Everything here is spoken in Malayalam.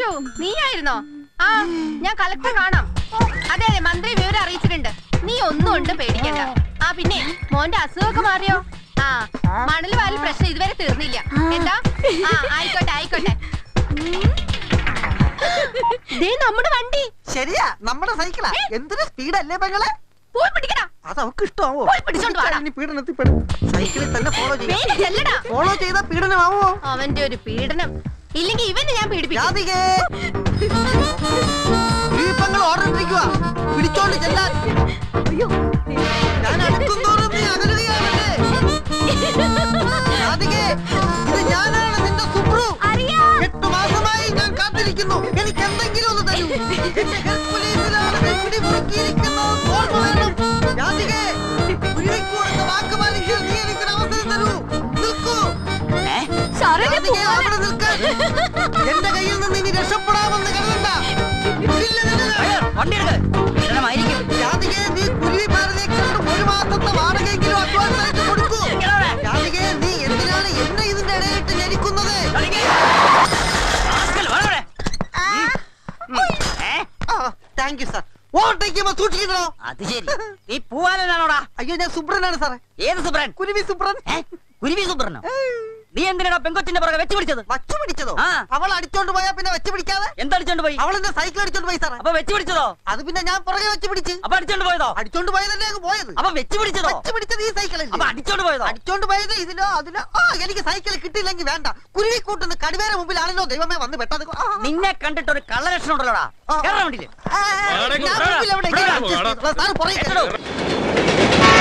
അയ്യോ നീയായിരുന്നോ ആ ഞാൻ കളക്ടർ കാണാം അതെ അതെ മന്ത്രി വിവരം അറിയിച്ചിട്ടുണ്ട് നീ ഒന്നും ഉണ്ട് പേടിക്കണ്ട ആ പിന്നെ മോന്റെ അസുഖമൊക്കെ മാറിയോ ആ മണൽ വാലി പ്രശ്നം ഇതുവരെ തീർന്നില്ല എന്താ ആ ആയിക്കോട്ടെ ആയിക്കോട്ടെ ദേ നമ്മുടെ വണ്ടി ശരിയാ നമ്മുടെ സൈക്കിളാ എന്തൊരു സ്പീഡല്ലേ പെങ്ങളെ പോയി പിടിക്കടാ അത് അവക്ക് ഇഷ്ടമാവോ പോയി പിടിച്ചോണ്ട് വാടാ. ഇനി പീഡനത്തിൽ പെടും സൈക്കിളിൽ തന്നെ ഫോളോ വേഗം ചെയ്യും ചെല്ലടാ ഫോളോ ചെയ്താ പീഡനമാവോ അവന്റെ ഒരു പീഡനം ഇല്ലെങ്കിൽ ഇവനെ ഞാൻ പീഡിപ്പിക്കും ജാതികേ ദീപങ്ങൾ ഓർഡർ ഇട്ടിരിക്കുക പിടിച്ചോണ്ട് ചെല്ലാൻ ഞാൻ അടുക്കും തോറും നീ അകലുകയാണല്ലേ ജാതികേ ഇത് ഞാനാണ് നിന്റെ സുബ്രു എട്ട് മാസമായി ഞാൻ കാത്തിരിക്കുന്നു എനിക്ക് എന്തെങ്കിലും ഒന്ന് തരൂ എന്റെ ഹെൽത്ത് പോലീസിലാണ് നീ പിടിമുറുക്കിയിരിക്കുന്നത് ഓർമ്മ വേണം ജാതികേ കുരുവിക്ക് കൊടുത്ത വാക്ക് പാലിക്കാൻ നീ എനിക്കൊരു അവസരം തരൂ നിൽക്കൂ ജാതികേ, അവിടെ നിൽക്ക്. എന്റെ കയ്യിൽ നിന്ന് ഇനി രക്ഷപ്പെടാമെന്ന് കരുതണ്ട ഇല്ല, ഇല്ല, ഇല്ല. ജാതികേ, നീ കുരുവി ഭാരതിയെക്കൊണ്ട് ഒരു മാസത്തെ വാടകയെങ്കിലും അഡ്വാൻസ് ആയിട്ട് കൊടുക്കൂ ജാതികേ, നീ എന്തിനാണ് എന്നെ ഇതിന്റെ ഇടയിലിട്ട് ഞെരിക്കുന്നത് താങ്ക് യു സാർ ഓവർടേക്ക് ചെയ്യുമ്പോ സൂക്ഷിക്കണോ അത് ശരി നീ പൂവാലനാണോടാ അയ്യോ ഞാൻ സുബ്രനാണ് സാറേ ഏത് സുബ്രൻ കുരുവി സുബ്രൻ ഏ? കുരുവി സുബ്രനോ നീ എന്തിനാ പെങ്കൊച്ചിന്റെ പുറകെ വെച്ച് പിടിച്ചത് വച്ചു പിടിച്ചതോ ആ. അവൾ അടിച്ചോണ്ട് പോയാ പിന്നെ വെച്ച് പിടിക്കാതെ എന്തടിച്ചോണ്ട് പോയി അവൾ എന്റെ സൈക്കിൾ അടിച്ചോണ്ട് പോയി സാറേ അപ്പൊ വെച്ച് പിടിച്ചതോ അത് പിന്നെ ഞാൻ പുറകെ വെച്ച് പിടിച്ച് അപ്പൊ അടിച്ചോണ്ട് പോയതോ അടിച്ചോണ്ട് പോയതല്ലേ അങ്ങ് പോയത് അപ്പൊ വെച്ച് പിടിച്ചതോ വെച്ച് പിടിച്ചത് ഈ സൈക്കിളല്ലേ അപ്പൊ അടിച്ചോണ്ട് പോയതോ അടിച്ചോണ്ട് പോയത് ഇതിലോ അതിലോ ആ എനിക്ക് സൈക്കിൾ കിട്ടിയില്ലെങ്കിൽ വേണ്ട കുരുവി കൂട്ടുന്ന കടിവേര മുമ്പിലാണല്ലോ ദൈവമേ വന്ന് പെട്ടത് ആ, നിന്നെ കണ്ടിട്ട് ഒരു കള്ളലക്ഷണം ഉണ്ടല്ലോടാ ആ. കേരള വണ്ടിയില് ആ, ഞാൻ മുമ്പിൽ എവിടെ? ഇവിടെ ഇങ്ങനെ adjust ചെയ്തോളാം. സാറ് പുറകെ എത്തടോ. കയറ്.